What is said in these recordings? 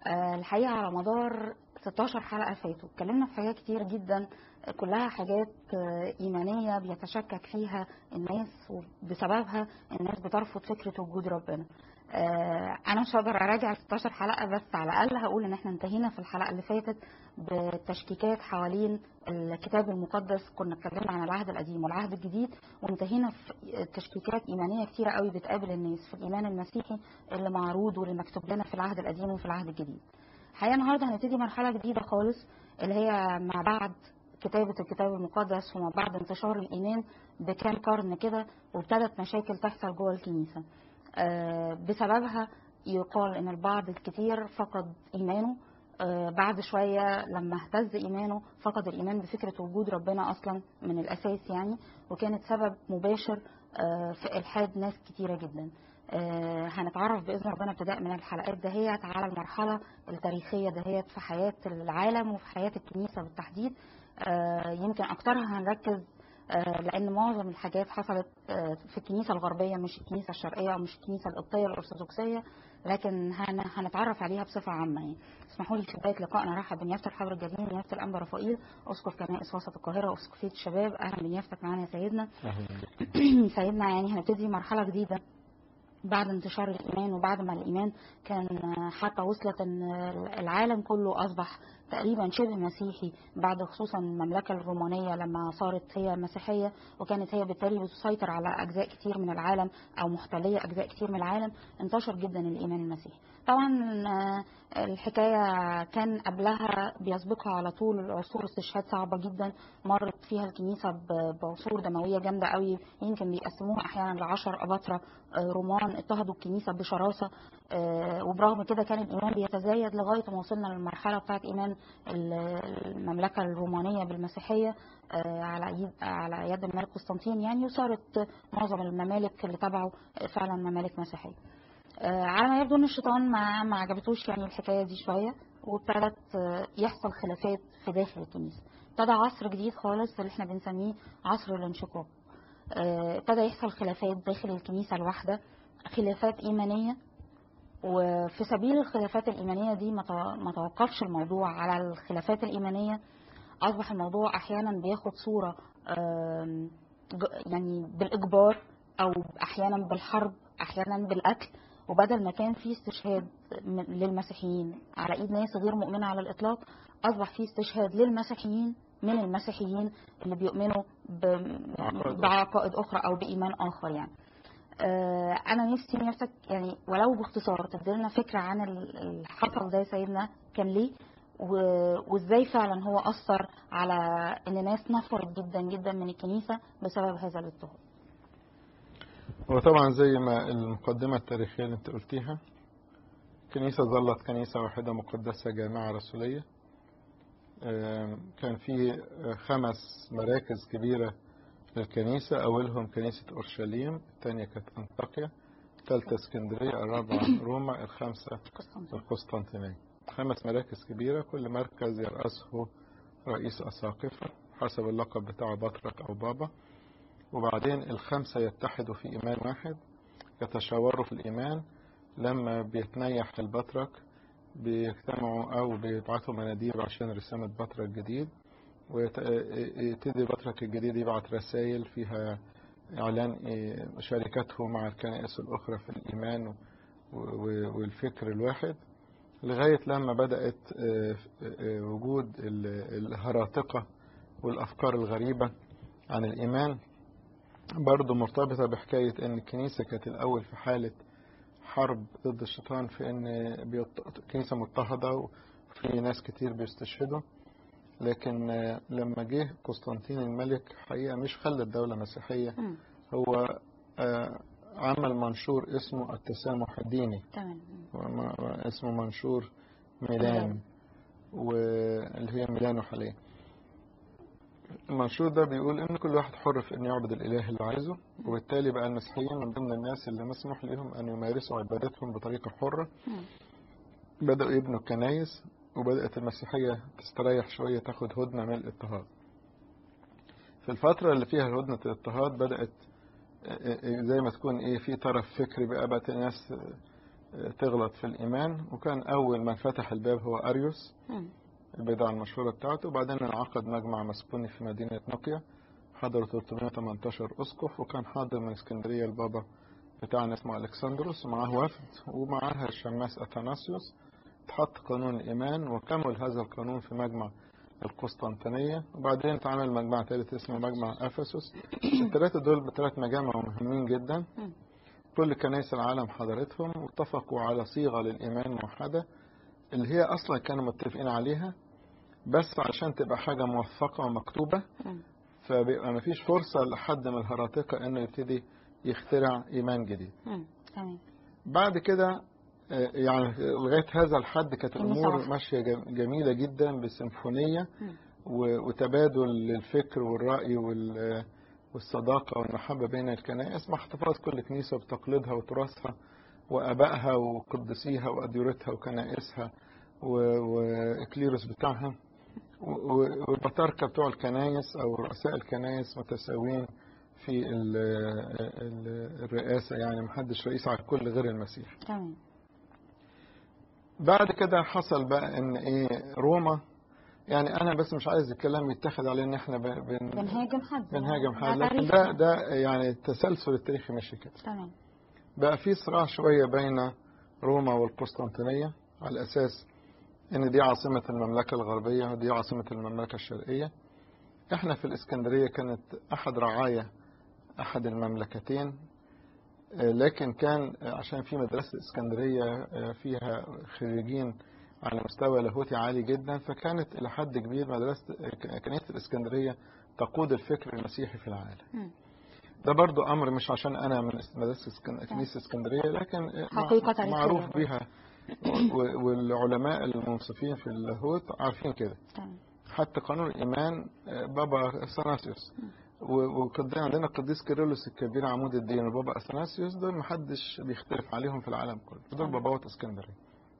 آه، الحقيقة على مدار 16 حلقة فاتوا اتكلمنا في حاجات كتير جدا آه، كلها حاجات آه، إيمانية بيتشكك فيها الناس وبسببها الناس بترفض فكرة وجود ربنا آه، أنا مش هقدر أراجع 16 حلقة بس على الأقل هقول إن احنا انتهينا في الحلقة اللي فاتت بالتشكيكات حوالين الكتاب المقدس كنا اتكلمنا عن العهد القديم والعهد الجديد وانتهينا في تشكيكات إيمانية كتيرة قوي بتقابل الناس في الإيمان المسيحي اللي معروض واللي مكتوب لنا في العهد القديم وفي العهد الجديد الحقيقة النهاردة هنبتدي مرحلة جديدة خالص اللي هي مع بعد كتابة الكتاب المقدس وما بعد انتشار الإيمان بكام قرن كده وابتدت مشاكل تحصل جوه الكنيسة آه، بسببها يقال ان البعض الكتير فقد ايمانه آه، بعد شوية لما اهتز إيمانه فقد الإيمان بفكرة وجود ربنا أصلا من الأساس يعني وكانت سبب مباشر آه، في إلحاد ناس كتيرة جدا آه، هنتعرف بإذن ربنا ابتداء من الحلقات دهيت على المرحلة التاريخية دهيت في حياة العالم وفي حياة الكنيسة بالتحديد آه، يمكن أكترها هنركز آه، لان معظم الحاجات حصلت آه، في الكنيسه الغربيه مش الكنيسه الشرقيه او مش الكنيسه القبطيه الارثوذكسيه لكن هن- هنتعرف عليها بصفه عامه يعني اسمحوا لي في بدايه لقائنا رحب بنيافه الحبر الجليل نيافه الانبا رفائيل اسقف كنائس وسط القاهره واسقفيه الشباب اهلا بنيافتك معانا يا سيدنا سيدنا يعني هنبتدي مرحله جديده بعد انتشار الإيمان وبعد ما الإيمان كان حتى وصلت أن العالم كله أصبح تقريبا شبه مسيحي بعد خصوصا المملكة الرومانية لما صارت هي مسيحية وكانت هي بالتالي بتسيطر على أجزاء كتير من العالم أو محتلية أجزاء كتير من العالم انتشر جدا الإيمان المسيحي طبعا آه، الحكاية كان قبلها بيسبقها على طول عصور استشهاد صعبة جدا مرت فيها الكنيسة ب- بعصور دموية جامدة قوي يمكن بيقسموها أحيانا لعشر أباطرة آه، رومان اضطهدوا الكنيسة بشراسة آه، وبرغم كده كان الإيمان بيتزايد لغاية ما وصلنا للمرحلة بتاعت إيمان ال- المملكة الرومانية بالمسيحية آه، على يد على يد الملك قسطنطين يعني وصارت معظم الممالك اللي تبعه فعلا ممالك مسيحية آه، على ما يبدو ان الشيطان ما ما عجبتوش يعني الحكايه دي شويه وابتدت آه، يحصل خلافات في داخل الكنيسه ابتدى عصر جديد خالص اللي احنا بنسميه عصر الانشقاق آه، ابتدى يحصل خلافات داخل الكنيسه الواحده خلافات ايمانيه وفي سبيل الخلافات الايمانيه دي ما تو- ما توقفش الموضوع على الخلافات الايمانيه اصبح الموضوع احيانا بياخد صوره آم، ج- يعني بالاجبار او احيانا بالحرب احيانا بالقتل وبدل ما كان في استشهاد م- للمسيحيين على ايد ناس غير مؤمنه على الاطلاق اصبح في استشهاد للمسيحيين من المسيحيين اللي بيؤمنوا ب- بعقائد بعقائد اخرى او بايمان اخر يعني آه، انا نفسي نفسك يعني ولو باختصار تديلنا فكره عن ال- اللي حصل ده يا سيدنا كان ليه و- وازاي فعلا هو اثر على ان ناس نفرت جدا جدا من الكنيسه بسبب هذا الاضطهاد وطبعا زي ما المقدمة التاريخية اللي انت قلتيها الكنيسة ظلت كنيسة واحدة مقدسة جامعة رسولية آم، كان في خمس مراكز كبيرة للكنيسة أولهم كنيسة أورشليم الثانية كانت أنطاكيا الثالثة اسكندرية الرابعة روما الخامسة قسطنطين القسطنطينية خمس مراكز كبيرة كل مركز يرأسه رئيس أساقفة حسب اللقب بتاعه بطرك أو بابا وبعدين الخمسة يتحدوا في إيمان واحد يتشاوروا في الإيمان لما بيتنيح البطرك بيجتمعوا أو بيبعتوا مناديب عشان رسالة بطرك جديد ويبتدي البطرك الجديد يبعت رسائل فيها إعلان إيه، شركته مع الكنائس الأخرى في الإيمان و- و- والفكر الواحد لغاية لما بدأت آه، آه، وجود ال- الهراطقة والأفكار الغريبة عن الإيمان برضه مرتبطة بحكاية إن الكنيسة كانت الأول في حالة حرب ضد الشيطان في إن بيط- الكنيسة مضطهدة وفي ناس كتير بيستشهدوا لكن آه، لما جه قسطنطين الملك حقيقة مش خلى الدولة مسيحية مم. هو آه، عمل منشور اسمه التسامح الديني تمام وما- اسمه منشور ميلان واللي هي ميلانو حاليا المنشور ده بيقول ان كل واحد حر في انه يعبد الاله اللي عايزه وبالتالي بقى المسيحيين من ضمن الناس اللي مسموح لهم ان يمارسوا عبادتهم بطريقه حره مم. بداوا يبنوا كنايس وبدات المسيحيه تستريح شويه تاخد هدنه من الاضطهاد في الفتره اللي فيها هدنه الاضطهاد بدات زي ما تكون ايه في طرف فكري بقى بقت الناس تغلط في الإيمان وكان أول من فتح الباب هو أريوس مم. البدعة المشهورة بتاعته وبعدين انعقد مجمع مسكوني في مدينة نوقيا حضروا 318 أسقف وكان حاضر من اسكندرية البابا بتاعنا اسمه ألكسندروس ومعاه وفد ومعاها الشماس أثناسيوس اتحط قانون الإيمان وكمل هذا القانون في مجمع القسطنطينية وبعدين اتعمل مجمع ثالث اسمه مجمع أفسس الثلاثة دول بثلاث مجامع مهمين جدا مم. كل كنائس العالم حضرتهم واتفقوا على صيغة للإيمان موحدة اللي هي أصلا كانوا متفقين عليها بس عشان تبقى حاجة موثقة ومكتوبة مم. فبيبقى مفيش فرصة لحد من الهراطقة إنه يبتدي يخترع إيمان جديد مم. تمام بعد كده آه، يعني لغاية هذا الحد كانت كنيسة الأمور واحدة. ماشية جم- جميلة جدا بسيمفونية مم. و- وتبادل للفكر والرأي وال- والصداقة والمحبة بين الكنائس مع احتفاظ كل كنيسة بتقليدها وتراثها وآبائها وقدسيها وأديرتها وكنائسها و- والكليروس بتاعها و- و- والبطاركة بتوع الكنائس أو رؤساء الكنائس متساويين في ال- ال- الرئاسة يعني محدش رئيس على الكل غير المسيح تمام بعد كده حصل بقى ان ايه روما يعني انا بس مش عايز الكلام يتخذ على ان احنا ب- بن بنهاجم حد بنهاجم ده حد لكن تاريخ. ده ده يعني التسلسل التاريخي ماشي كده تمام بقى في صراع شويه بين روما والقسطنطينيه على اساس ان دي عاصمه المملكه الغربيه ودي عاصمه المملكه الشرقيه احنا في الاسكندريه كانت احد رعايا احد المملكتين آه، لكن كان آه، عشان في مدرسة اسكندرية آه، فيها خريجين على مستوى لاهوتي عالي جدا فكانت إلى حد كبير مدرسة آه، كنيسة الاسكندرية تقود الفكر المسيحي في العالم مم. ده برضو أمر مش عشان أنا من مدرسة اسكن- كنيسة اسكندرية لكن آه، مع- حقيقة تاريخية. معروف بها و- والعلماء المنصفين في اللاهوت عارفين كده تمام حتى قانون الإيمان آه، بابا أثناسيوس و- وقد عندنا القديس كيرلس الكبير عمود الدين وبابا أثناسيوس دول محدش بيختلف عليهم في العالم كله دول تمام. باباوات اسكندرية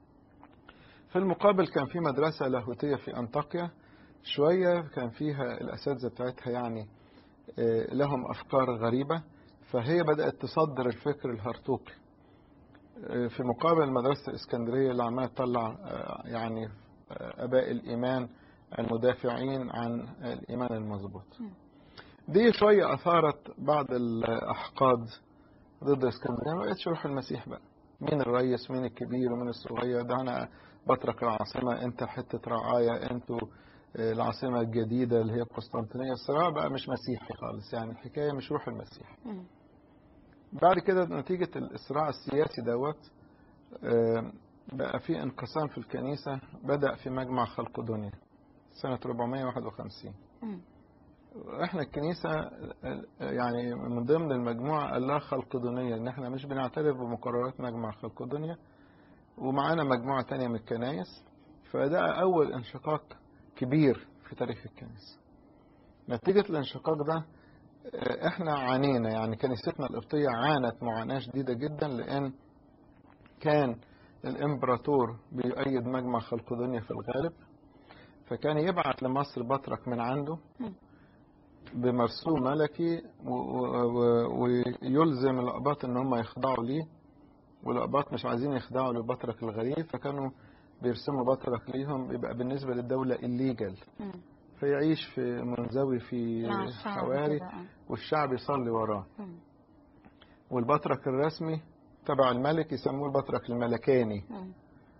في المقابل كان في مدرسة لاهوتية في أنطاكيا شوية كان فيها الأساتذة بتاعتها يعني آه، لهم أفكار غريبة فهي بدأت تصدر الفكر الهرطوقي آه، في مقابل مدرسة الإسكندرية اللي عمالة تطلع آه، يعني آه، آباء الإيمان المدافعين عن الإيمان المظبوط مم. دي شوية أثارت بعض الأحقاد ضد اسكندرية ما بقتش روح المسيح بقى مين الرئيس مين الكبير ومين الصغير ده أنا بترك العاصمة أنت حتة رعاية أنتوا آه، العاصمة الجديدة اللي هي قسطنطينية الصراع بقى مش مسيحي خالص يعني الحكاية مش روح المسيح مم. بعد كده نتيجة الصراع السياسي دوت آه، بقى في انقسام في الكنيسة بدأ في مجمع خلق دنيا سنة 451 مم. احنا الكنيسة آه، يعني من ضمن المجموعة قال لها خلق دنيا ان احنا مش بنعترف بمقررات مجمع خلق دنيا ومعانا مجموعة تانية من الكنايس فده أول انشقاق كبير في تاريخ الكنيسة نتيجة الانشقاق ده آه، احنا عانينا يعني كنيستنا القبطية عانت معاناة شديدة جدا لأن كان الإمبراطور بيؤيد مجمع خلق دنيا في الغالب فكان يبعت لمصر بطرك من عنده مم. بمرسوم ملكي و- و- و- ويلزم الأقباط إن هم يخضعوا ليه والأقباط مش عايزين يخضعوا للبطرك الغريب فكانوا بيرسموا بطرك ليهم يبقى بالنسبة للدولة الليجل مم. فيعيش في منزوي في مع الشعب حواري كده، آه. والشعب يصلي وراه مم. والبطرك الرسمي تبع الملك يسموه البطرك الملكاني مم.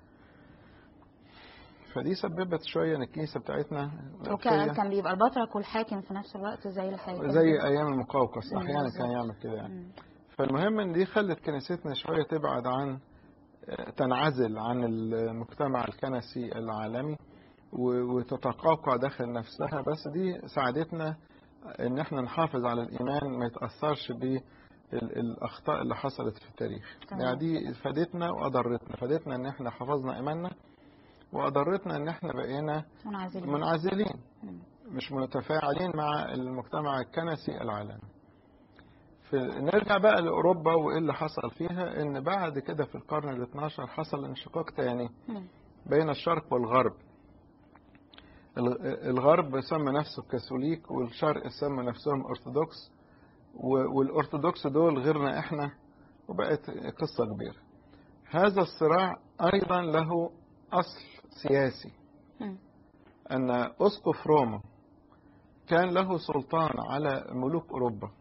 فدي سببت شوية ان الكنيسة بتاعتنا وكان القبطية كان بيبقى البطرك والحاكم في نفس الوقت زي الحاكم زي ايام المقوقس مم، احيانا بالظبط. كان يعمل كده يعني مم. فالمهم ان دي خلت كنيستنا شوية تبعد عن تنعزل عن المجتمع الكنسي العالمي و- وتتقاقع داخل نفسها بس دي ساعدتنا ان احنا نحافظ على الايمان ما يتاثرش بالاخطاء اللي حصلت في التاريخ تمام. يعني دي فادتنا واضرتنا فادتنا ان احنا حفظنا ايماننا واضرتنا ان احنا بقينا منعزلين منعزلين مم. مش متفاعلين مع المجتمع الكنسي العالمي في نرجع بقى لأوروبا وإيه اللي حصل فيها إن بعد كده في القرن ال 12 حصل انشقاق تاني مم. بين الشرق والغرب الغ- الغرب سمى نفسه كاثوليك والشرق سمى نفسهم أرثوذكس و- والأرثوذكس دول غيرنا إحنا وبقت قصة كبيرة هذا الصراع أيضا له أصل سياسي مم. أن أسقف روما كان له سلطان على ملوك أوروبا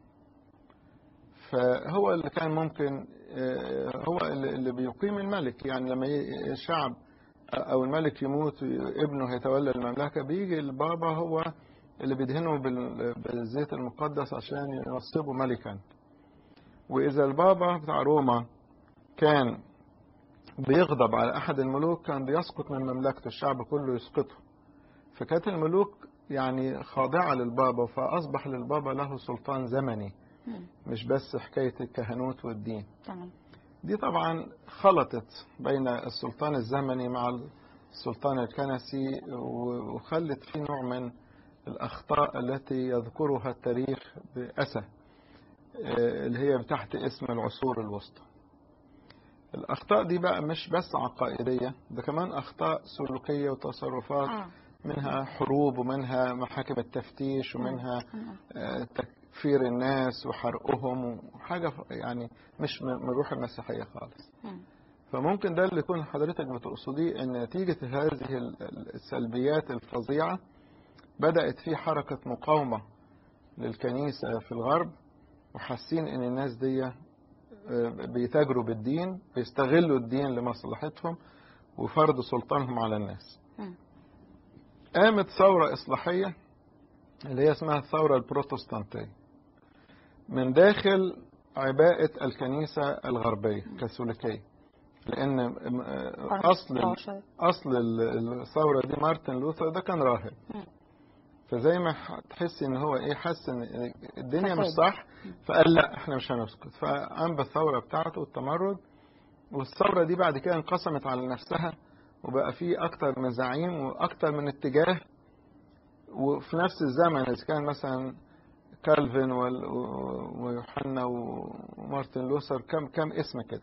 فهو اللي كان ممكن آه، هو اللي اللي بيقيم الملك يعني لما ي- الشعب أو الملك يموت ابنه هيتولى المملكة بيجي البابا هو اللي بيدهنه بال- بالزيت المقدس عشان ينصبه ملكا وإذا البابا بتاع روما كان بيغضب على أحد الملوك كان بيسقط من مملكته الشعب كله يسقطه فكانت الملوك يعني خاضعة للبابا فأصبح للبابا له سلطان زمني مم. مش بس حكاية الكهنوت والدين تمام دي طبعا خلطت بين السلطان الزمني مع السلطان الكنسي و- وخلت في نوع من الأخطاء التي يذكرها التاريخ بأسى آه، اللي هي تحت اسم العصور الوسطى الأخطاء دي بقى مش بس عقائدية ده كمان أخطاء سلوكية وتصرفات اه منها حروب ومنها محاكم التفتيش ومنها مم. آه، تكفير الناس وحرقهم وحاجة ف- يعني مش من من روح المسيحية خالص مم. فممكن ده اللي يكون حضرتك بتقصديه ان نتيجة هذه ال- ال- السلبيات الفظيعة بدأت في حركة مقاومة للكنيسة في الغرب وحاسين ان الناس دي آه، بيتاجروا بالدين بيستغلوا الدين لمصلحتهم وفرض سلطانهم على الناس مم. قامت ثورة إصلاحية اللي هي اسمها الثورة البروتستانتية من داخل عباءة الكنيسة الغربية الكاثوليكية لأن م- أصل ال- 15. أصل ال- الثورة دي مارتن لوثر ده كان راهب مم. فزي ما ح- تحس ان هو ايه حس ان الدنيا مش فساد. صح فقال لا احنا مش هنسكت فقام بالثوره بتاعته والتمرد والثوره دي بعد كده انقسمت على نفسها وبقى في اكتر من زعيم واكتر من اتجاه وفي نفس الزمن اذا كان مثلا كالفين وال- و- ويوحنا ومارتن لوثر كم كم اسم كده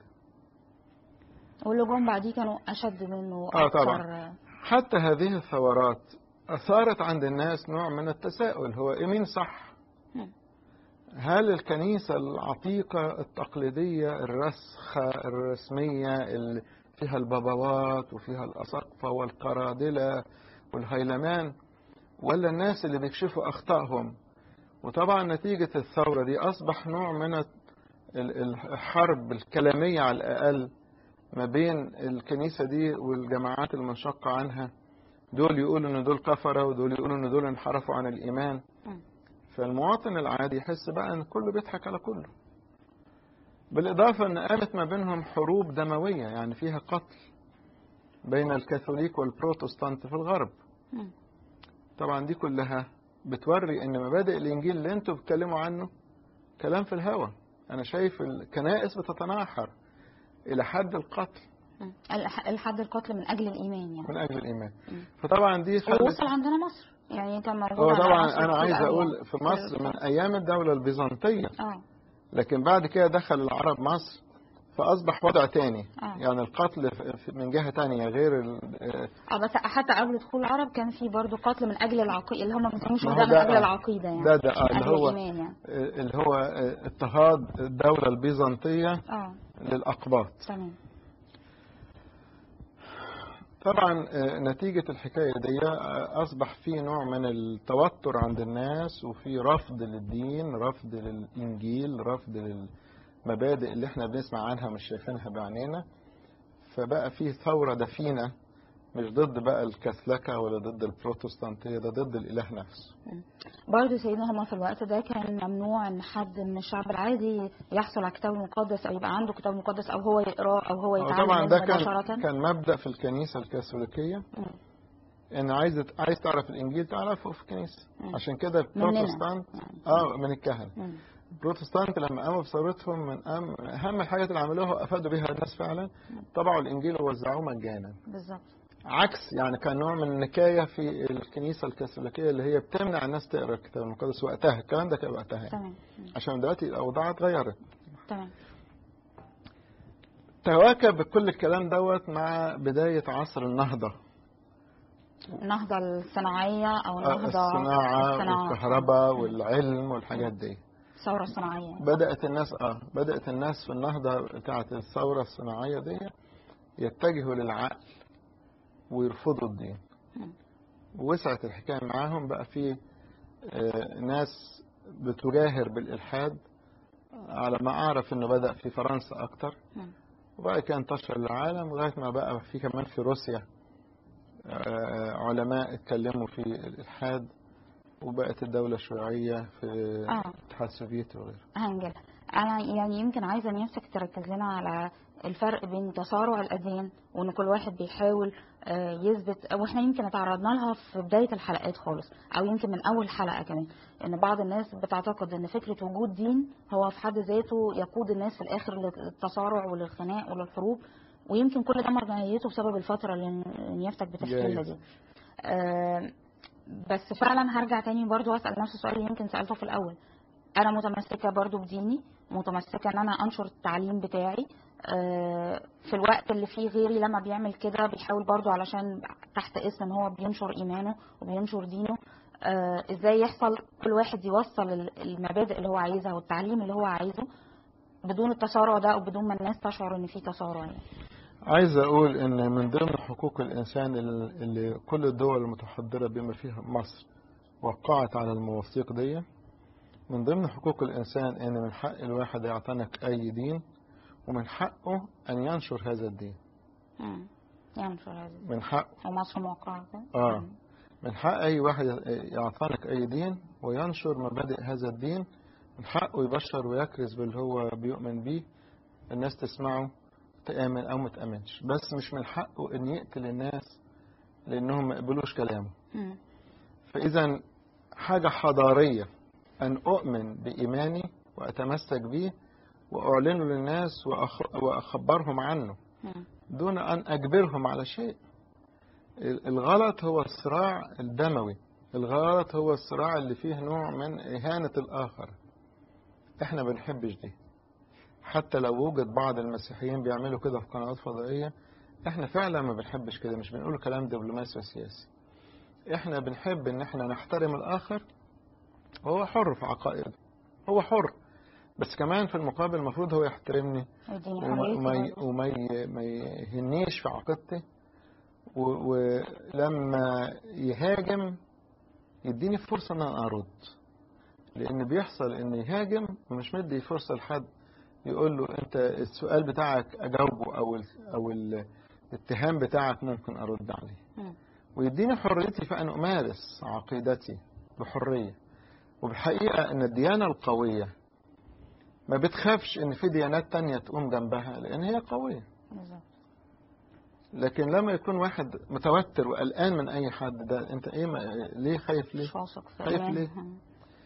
واللي جم بعديه كانوا اشد منه آه، اكتر طبعا. حتى هذه الثورات أثارت عند الناس نوع من التساؤل هو إيه مين صح؟ مم. هل الكنيسة العتيقة التقليدية الرسخة الرسمية اللي فيها البابوات وفيها الأساقفة والقرادلة والهيلمان ولا الناس اللي بيكشفوا أخطائهم وطبعا نتيجة الثورة دي أصبح نوع من ال- ال- الحرب الكلامية على الأقل ما بين الكنيسة دي والجماعات المنشقة عنها دول يقولوا ان دول كفرة ودول يقولوا ان دول انحرفوا عن الإيمان مم. فالمواطن العادي يحس بقى ان كله بيضحك على كله بالإضافة ان قامت ما بينهم حروب دموية يعني فيها قتل بين الكاثوليك والبروتستانت في الغرب مم. طبعا دي كلها بتوري ان مبادئ الانجيل اللي انتوا بتتكلموا عنه كلام في الهوى انا شايف الكنائس بتتناحر الى حد القتل مم. الح- الحد القتل من اجل الايمان يعني من اجل الايمان مم. فطبعا دي خلت ووصل عندنا مصر يعني كان موجود هو على طبعا مصر انا كتير عايز قوي اقول يعني. في مصر من ايام الدوله البيزنطيه اه لكن بعد كده دخل العرب مصر فاصبح وضع تاني آه. يعني القتل في- في- من جهه تانية غير ال- آه، اه بس حتى قبل دخول العرب كان في برضه قتل من اجل العقيده اللي هم ما بيسموش ما هو ده من ده- اجل آه. العقيده يعني ده ده آه، من اللي اجل هو الايمان يعني آه، اللي هو آه، اضطهاد الدوله البيزنطيه اه للاقباط تمام طبعا آه، نتيجة الحكاية دي آه، أصبح في نوع من التوتر عند الناس وفي رفض للدين رفض للإنجيل رفض للمبادئ اللي احنا بنسمع عنها مش شايفينها بعينينا فبقى في ثورة دفينة مش ضد بقى الكاثوليكا ولا ضد البروتستانتية ده ضد الإله نفسه برضه سيدنا هما في الوقت ده كان ممنوع ان حد من الشعب العادي يحصل على كتاب مقدس او يبقى عنده كتاب مقدس او هو يقراه او هو هو يتعلم طبعا منه ده كان مباشرة كان مبدأ في الكنيسة الكاثوليكية مم. ان عايز عايز تعرف الانجيل تعرفه في الكنيسه مم. عشان كده مننا البروتستانت يعني. اه من الكهنه مم. البروتستانت لما قاموا بثورتهم من أهم, اهم الحاجات اللي عملوها وافادوا بها الناس فعلا طبعوا الانجيل ووزعوه مجانا بالظبط عكس يعني كان نوع من النكايه في الكنيسه الكاثوليكيه اللي هي بتمنع الناس تقرا الكتاب المقدس وقتها الكلام ده كان وقتها يعني. تمام مم. عشان دلوقتي الاوضاع اتغيرت تمام تواكب كل الكلام دوت مع بدايه عصر النهضه النهضة الصناعية أو آه، النهضة الصناعه الصناعة. والكهرباء والعلم والحاجات دي الثورة الصناعية بدأت الناس اه بدأت الناس في النهضة بتاعة الثورة الصناعية دي يتجهوا للعقل ويرفضوا الدين مم. وسعت الحكاية معاهم بقى في آه، ناس بتجاهر بالإلحاد على ما أعرف إنه بدأ في فرنسا أكتر مم. وبعد كده انتشر العالم لغاية ما بقى في كمان في روسيا آه، علماء اتكلموا في الإلحاد وبقت الدولة الشيوعية في آه. الاتحاد السوفيتي وغيره هنجل انا يعني يمكن عايزه نفسك تركز لنا على الفرق بين تسارع الاديان وان كل واحد بيحاول آه، يثبت واحنا يمكن اتعرضنا لها في بدايه الحلقات خالص او يمكن من اول حلقه كمان ان بعض الناس بتعتقد ان فكره وجود دين هو في حد ذاته يقود الناس في الاخر للتصارع وللخناق وللحروب ويمكن كل ده مرجعيته بسبب الفتره اللي نيافتك بتحكي لنا جايز. دي آه، بس فعلا هرجع تاني برضو اسال نفس السؤال اللي يمكن سالته في الاول انا متمسكه برضو بديني متمسكه ان انا انشر التعليم بتاعي آه، في الوقت اللي فيه غيري لما بيعمل كده بيحاول برضو علشان تحت اسم ان هو بينشر ايمانه وبينشر دينه آه، ازاي يحصل كل واحد يوصل ال- المبادئ اللي هو عايزها والتعليم اللي هو عايزه بدون التسارع ده او بدون ما الناس تشعر ان في تسارع يعني. عايز أقول إن من ضمن حقوق الإنسان ال- اللي كل الدول المتحضرة بما فيها مصر وقعت على المواثيق دي من ضمن حقوق الإنسان إن من حق الواحد يعتنق أي دين ومن حقه أن ينشر هذا الدين مم. ينشر هذا من حقه ومصر موقعة كده؟ آه. مم. من حق أي واحد يعتنق أي دين وينشر مبادئ هذا الدين من حقه يبشر ويكرز باللي هو بيؤمن بيه الناس تسمعه تآمن أو ما تآمنش بس مش من حقه إن يقتل الناس لأنهم ما يقبلوش كلامه مم. فإذا حاجة حضارية أن أؤمن بإيماني وأتمسك به وأعلنه للناس وأخ- وأخبرهم عنه مم. دون أن أجبرهم على شيء ال- الغلط هو الصراع الدموي الغلط هو الصراع اللي فيه نوع من إهانة الآخر إحنا بنحبش دي حتى لو وجد بعض المسيحيين بيعملوا كده في قنوات فضائية إحنا فعلا ما بنحبش كده مش بنقول كلام دبلوماسي وسياسي إحنا بنحب إن إحنا نحترم الآخر وهو حر في عقائده هو حر بس كمان في المقابل المفروض هو يحترمني اديني وما, حريتي وما, ي- برضو. وما ي- ما يهنيش في عقيدتي و- ولما يهاجم يديني فرصة ان انا ارد لان بيحصل ان يهاجم ومش مدي فرصة لحد يقول له انت السؤال بتاعك اجاوبه او ال او ال- الاتهام بتاعك ممكن ارد عليه مم. ويديني حريتي في ان امارس عقيدتي بحرية وبالحقيقة ان الديانة القوية ما بتخافش ان في ديانات تانية تقوم جنبها لان هي قوية بالظبط لكن لما يكون واحد متوتر وقلقان من اي حد ده انت ايه ما ليه خايف ليه مش واثق في خايف إيمانه. ليه؟ مم.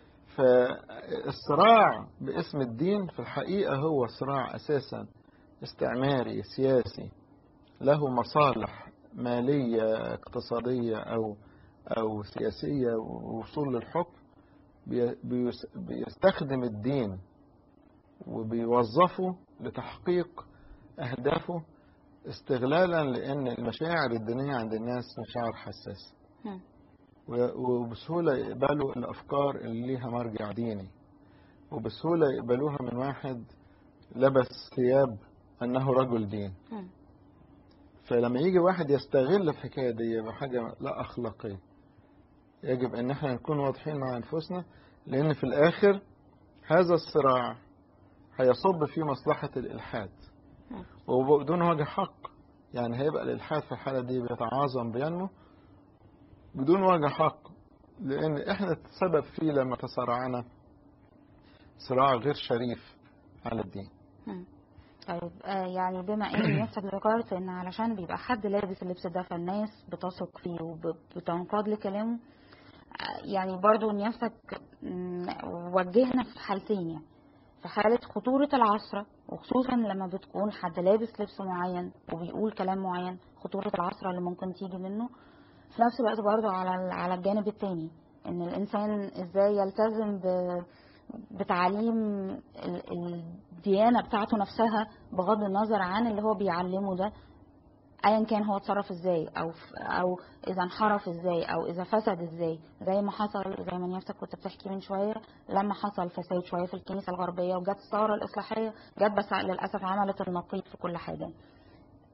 فالصراع باسم الدين في الحقيقة هو صراع اساسا استعماري سياسي له مصالح مالية اقتصادية او او سياسية ووصول للحكم بي- بيس- بيستخدم الدين وبيوظفه لتحقيق اهدافه استغلالا لان المشاعر الدينيه عند الناس مشاعر حساسه مم. و- وبسهوله يقبلوا الافكار اللي ليها مرجع ديني وبسهوله يقبلوها من واحد لبس ثياب انه رجل دين مم. فلما يجي واحد يستغل الحكايه دي بحاجه لا اخلاقيه يجب ان احنا نكون واضحين مع انفسنا لان في الاخر هذا الصراع هيصب في مصلحه الالحاد مم. وبدون وجه حق يعني هيبقى الإلحاد في الحالة دي بيتعاظم بينمو بدون وجه حق لأن إحنا السبب فيه لما تصارعنا صراع غير شريف على الدين مم. طيب آه يعني بما ان نفسك ذكرت ان علشان بيبقى حد لابس اللبس ده فالناس بتثق فيه وبتنقاد لكلامه آه يعني برضو نفسك مم، وجهنا في حالتين يعني في حالة خطورة العصرة وخصوصا لما بتكون حد لابس لبس معين وبيقول كلام معين خطورة العصرة اللي ممكن تيجي منه في نفس الوقت برضو على على الجانب التاني ان الانسان ازاي يلتزم ب بتعليم ال- الديانة بتاعته نفسها بغض النظر عن اللي هو بيعلمه ده ايا كان هو اتصرف ازاي او او اذا انحرف ازاي او اذا فسد ازاي زي ما حصل زي ما نفسك كنت بتحكي من شويه لما حصل فساد شويه في الكنيسه الغربيه وجت الثوره الاصلاحيه جت بس للاسف عملت النقيض في كل حاجه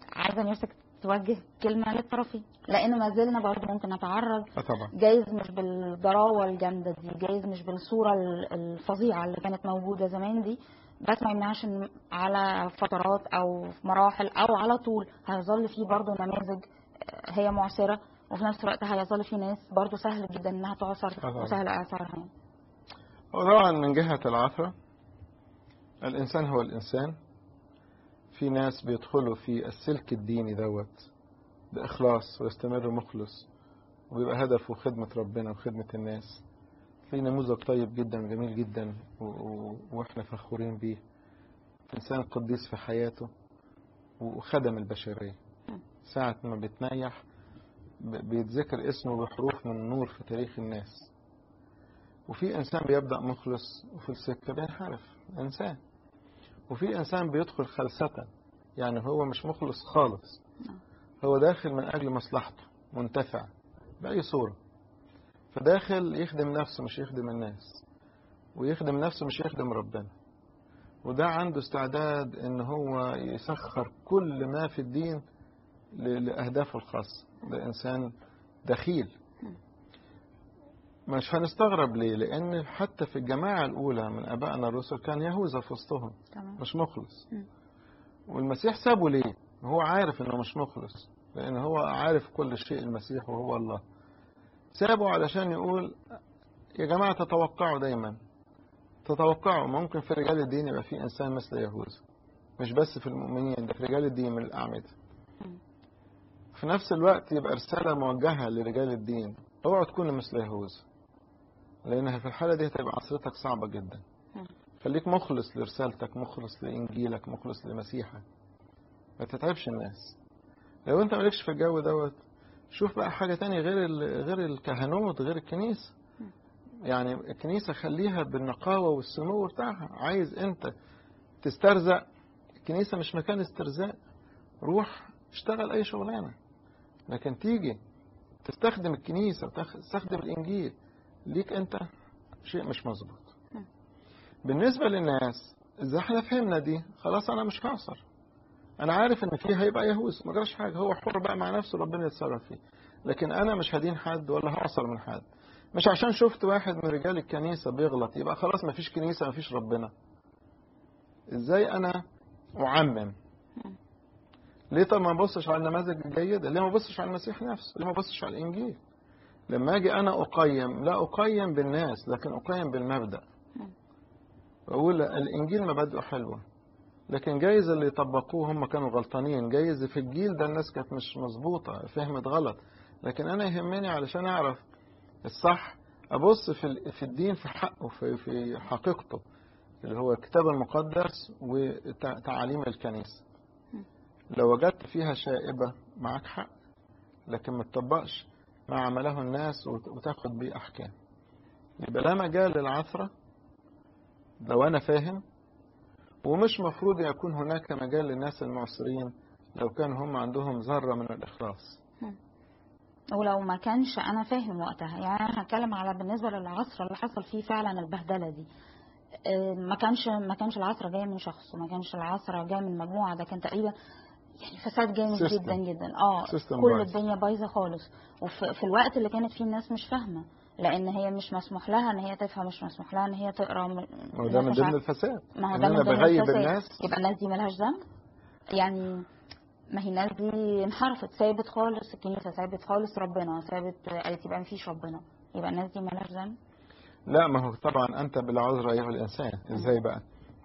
عايزه نفسك توجه كلمه للطرفين لان ما زلنا برضه ممكن نتعرض اه طبعا جايز مش بالضراوه الجامده دي جايز مش بالصوره ال- الفظيعه اللي كانت موجوده زمان دي بس ما يمنعش ان على فترات او في مراحل او على طول هيظل في برضه نماذج آه، هي معسره وفي نفس الوقت هيظل في ناس برضه سهل جدا انها تعصر طبعا. وسهل اعصارها يعني. وطبعا من جهة العثرة الإنسان هو الإنسان في ناس بيدخلوا في السلك الديني دوت بإخلاص ويستمر مخلص وبيبقى هدفه خدمة ربنا وخدمة الناس في نموذج طيب جدا جميل جدا و- و- وإحنا فخورين بيه إنسان قديس في حياته وخدم البشرية ساعة ما بيتنيح ب- بيتذكر اسمه بحروف من نور في تاريخ الناس وفي إنسان بيبدأ مخلص وفي السكة بينحرف إنسان وفي إنسان بيدخل خلسة يعني هو مش مخلص خالص هو داخل من أجل مصلحته منتفع بأي صورة فداخل يخدم نفسه مش يخدم الناس ويخدم نفسه مش يخدم ربنا وده عنده استعداد ان هو يسخر كل ما في الدين ل- لأهدافه الخاصة ده إنسان دخيل مش هنستغرب ليه لأن حتى في الجماعة الأولى من أبائنا الرسل كان يهوذا في وسطهم تمام مش مخلص مم. والمسيح سابه ليه هو عارف انه مش مخلص لان هو عارف كل شيء المسيح وهو الله سابه علشان يقول يا جماعة تتوقعوا دايما تتوقعوا ممكن في رجال الدين يبقى في انسان مثل يهوذا مش بس في المؤمنين ده في رجال الدين من الاعمدة مم. في نفس الوقت يبقى رسالة موجهة لرجال الدين اوعوا تكونوا مثل يهوذا لانها في الحالة دي هتبقى عصرتك صعبة جدا مم. خليك مخلص لرسالتك مخلص لإنجيلك مخلص لمسيحك ما تتعبش الناس لو انت مالكش في الجو دوت شوف بقى حاجة تانية غير ال- غير الكهنوت غير الكنيسة يعني الكنيسة خليها بالنقاوة والسمو بتاعها عايز انت تسترزق الكنيسة مش مكان استرزاق روح اشتغل اي شغلانة لكن تيجي تستخدم الكنيسة وتستخدم الانجيل ليك انت شيء مش مظبوط بالنسبة للناس إذا احنا فهمنا دي خلاص أنا مش هعصر أنا عارف إن فيه هيبقى يهوس ما جراش حاجة هو حر بقى مع نفسه ربنا يتصرف فيه لكن أنا مش هدين حد ولا هعصر من حد مش عشان شفت واحد من رجال الكنيسة بيغلط يبقى خلاص ما فيش كنيسة ما فيش ربنا إزاي أنا أعمم ليه طب ما ابصش على النماذج الجيدة ليه ما ابصش على المسيح نفسه ليه ما ابصش على الإنجيل لما أجي أنا أقيم لا أقيم بالناس لكن أقيم بالمبدأ بقول الإنجيل مبادئه حلوة لكن جايز اللي طبقوه هم كانوا غلطانين جايز في الجيل ده الناس كانت مش مظبوطة فهمت غلط لكن أنا يهمني علشان أعرف الصح أبص في ال- في الدين في حقه في في حقيقته اللي هو الكتاب المقدس وتعاليم الكنيسة لو وجدت فيها شائبة معك حق لكن ما تطبقش ما عمله الناس وت- وتاخد بيه أحكام يبقى لا مجال للعثرة لو أنا فاهم ومش مفروض يكون هناك مجال للناس المعصرين لو كان هم عندهم ذرة من الإخلاص ولو ما كانش انا فاهم وقتها يعني انا هتكلم على بالنسبه للعصر اللي حصل فيه فعلا البهدله دي آه، ما كانش ما كانش العصر جاي من شخص وما كانش العصر جاي من مجموعه ده كان تقريبا يعني فساد جامد System. جدا جدا اه System كل بايظ. الدنيا بايظه خالص وفي في الوقت اللي كانت فيه الناس مش فاهمه لان هي مش مسموح لها ان هي تفهم مش مسموح لها ان هي تقرا م- ما هو ده من الناس مش ضمن عارفة. الفساد ما هو إن ده أنا من ضمن بغيب الفساد. الناس يبقى الناس دي ملهاش ذنب يعني ما هي الناس دي انحرفت سابت خالص الكنيسه سابت خالص ربنا سابت قالت يبقى مفيش ربنا يبقى الناس دي ملهاش ذنب لا ما هو طبعا أنت بالعذر أيها الإنسان إزاي بقى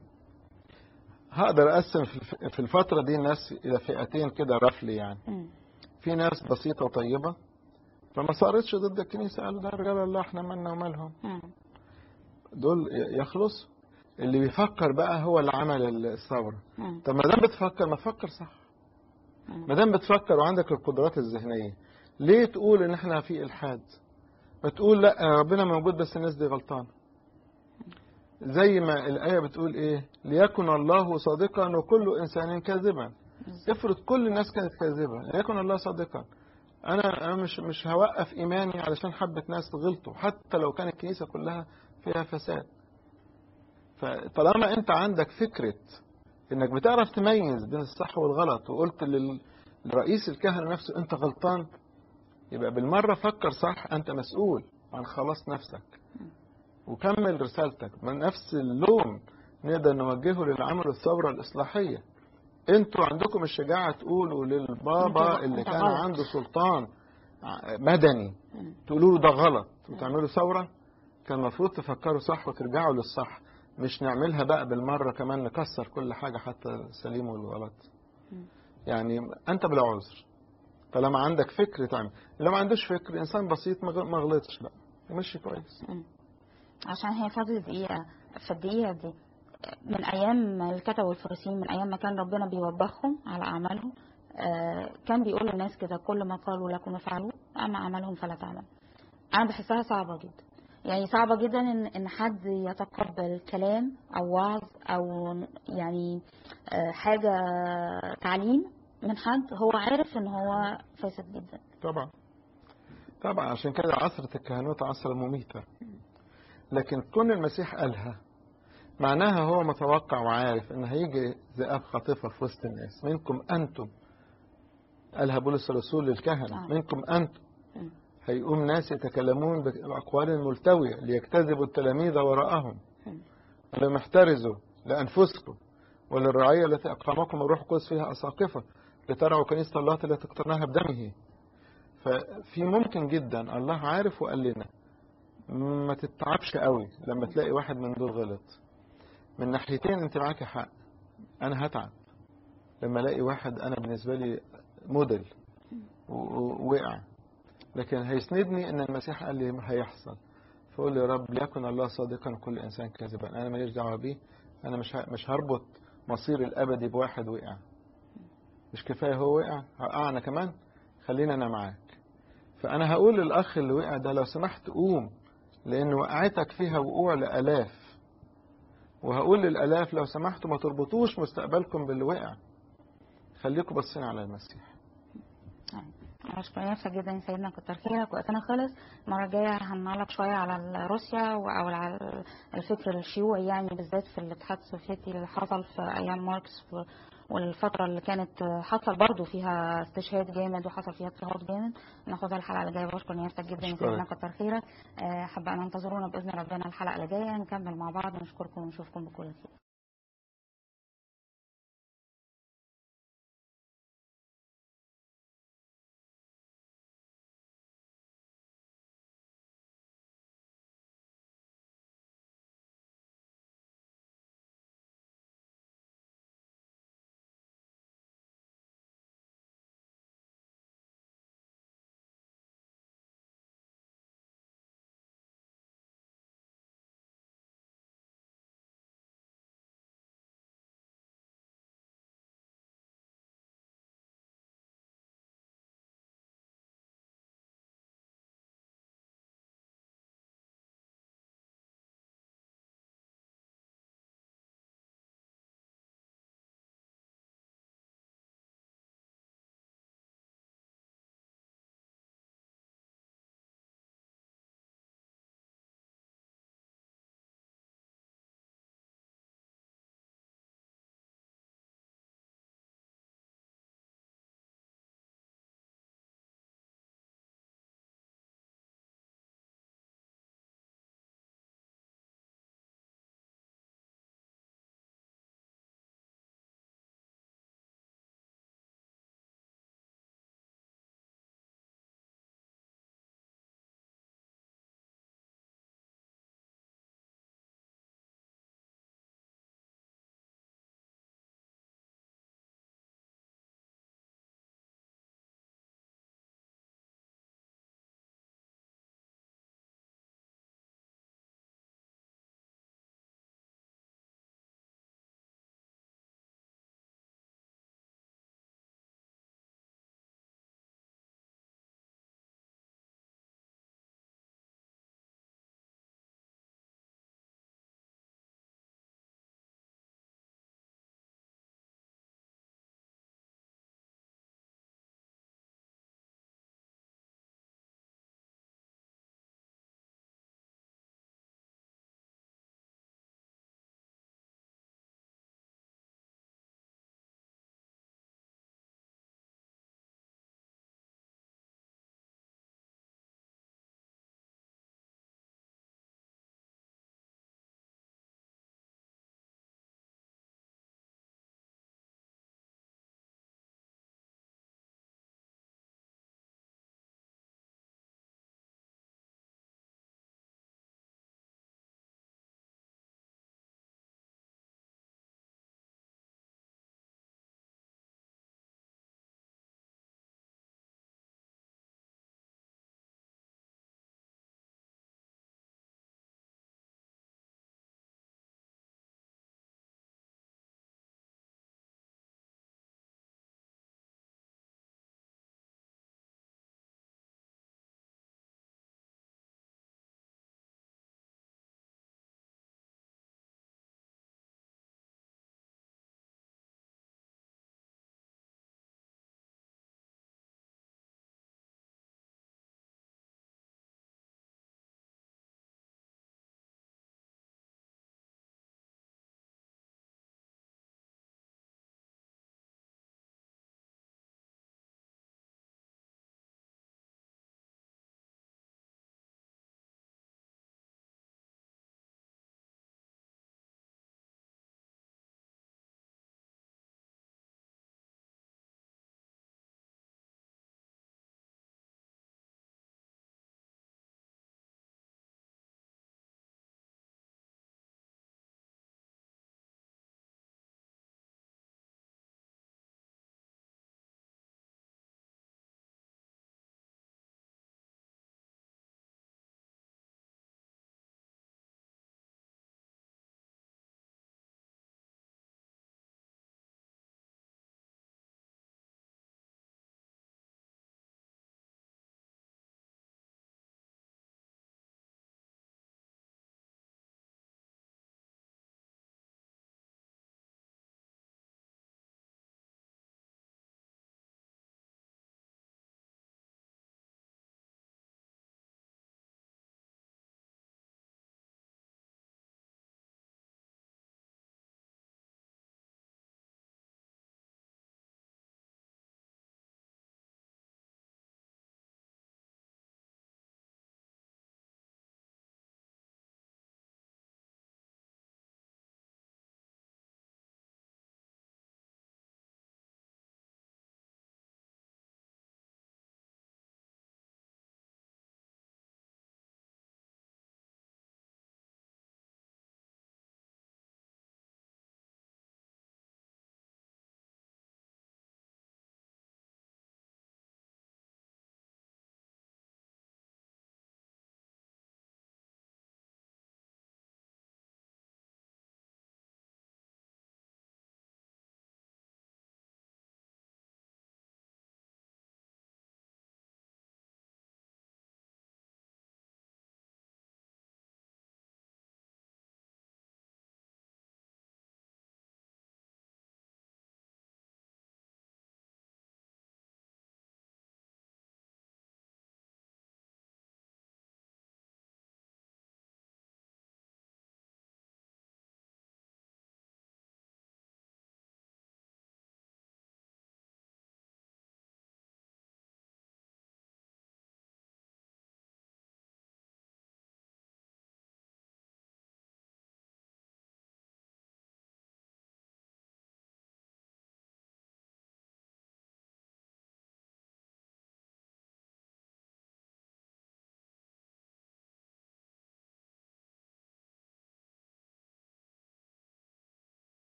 هقدر أقسم في الف- في الفترة دي الناس إلى فئتين كده رفلي يعني مم. في ناس بسيطة وطيبة فما صارتش ضد الكنيسة قالوا ده رجال الله احنا مالنا ومالهم مم. دول يخلص اللي بيفكر بقى هو اللي عمل الثورة مم. طب ما دام بتفكر ما تفكر صح مم. ما دام بتفكر وعندك القدرات الذهنية ليه تقول ان احنا في الحاد ما تقول لا ربنا موجود بس الناس دي غلطانة زي ما الآية بتقول ايه ليكن الله صادقا وكل انسان كاذبا افرض كل الناس كانت كاذبة ليكن الله صادقا انا أنا مش مش هوقف ايماني علشان حبة ناس غلطوا حتى لو كانت الكنيسة كلها فيها فساد فطالما انت عندك فكرة انك بتعرف تميز بين الصح والغلط وقلت لل- لرئيس الكهنة نفسه انت غلطان يبقى بالمرة فكر صح انت مسؤول عن خلاص نفسك وكمل رسالتك من نفس اللوم نقدر نوجهه للعمل الثورة الإصلاحية انتوا عندكم الشجاعة تقولوا للبابا انت- اللي انت كان غلط. عنده سلطان ع- مدني مم. تقولوا له ده غلط وتعملوا ثورة كان المفروض تفكروا صح وترجعوا للصح مش نعملها بقى بالمرة كمان نكسر كل حاجة حتى السليم والغلط مم. يعني أنت بلا عذر طالما عندك فكر تعمل لو ما عندوش فكر إنسان بسيط ما غ- ما غلطش بقى مشي كويس مم. عشان هي فاضل دقيقة في الدقيقة دي من أيام الكتب والفريسيين من أيام ما كان ربنا بيوبخهم على أعمالهم آه، كان بيقول للناس كده كل ما قالوا لكم افعلوا أما أعمالهم فلا تعمل أنا بحسها صعبة جدا يعني صعبة جدا إن إن حد يتقبل كلام أو وعظ أو يعني آه، حاجة تعليم من حد هو عارف إن هو فاسد جدا طبعا طبعا عشان كده عصرة الكهنوت عصرة مميتة لكن كون المسيح قالها معناها هو متوقع وعارف ان هيجي ذئاب خاطفة في وسط الناس منكم انتم قالها بولس الرسول للكهنة آه. منكم انتم مم. هيقوم ناس يتكلمون بأقوال ملتوية ليجتذبوا التلاميذ وراءهم مم. ولم احترزوا لأنفسكم وللرعية التي أقامكم الروح القدس فيها أساقفة لترعوا كنيسة الله التي اقترناها بدمه ففي ممكن جدا الله عارف وقال لنا ما تتعبش قوي لما تلاقي واحد من دول غلط من ناحيتين انت معاك حق انا هتعب لما الاقي واحد انا بالنسبه لي موديل و- و- وقع لكن هيسندني ان المسيح قال لي ما هيحصل فقول لي يا رب ليكن الله صادقا وكل انسان كاذبا انا ماليش دعوه بيه انا مش ه- مش هربط مصير الابدي بواحد وقع مش كفايه هو وقع هقعنا كمان خلينا انا معاك فانا هقول للاخ اللي وقع ده لو سمحت قوم لان وقعتك فيها وقوع لالاف وهقول للالاف لو سمحتوا ما تربطوش مستقبلكم باللي وقع خليكم باصين على المسيح أنا بشكر نفسك جدا يا سيدنا كتر خيرك وقتنا خلص المرة الجاية هنعلق شوية على روسيا و- أو على الفكر الشيوعي يعني بالذات في الاتحاد السوفيتي اللي حصل في أيام ماركس و- والفترة اللي كانت حصل برضو فيها استشهاد جامد وحصل فيها اضطهاد جامد ناخدها الحلقة اللي جاية بشكر نيابتك جدا يا أشكرك. سيدنا كتر خيرك آه، حابة أن انتظرونا بإذن ربنا الحلقة اللي جاية نكمل مع بعض ونشكركم ونشوفكم بكل خير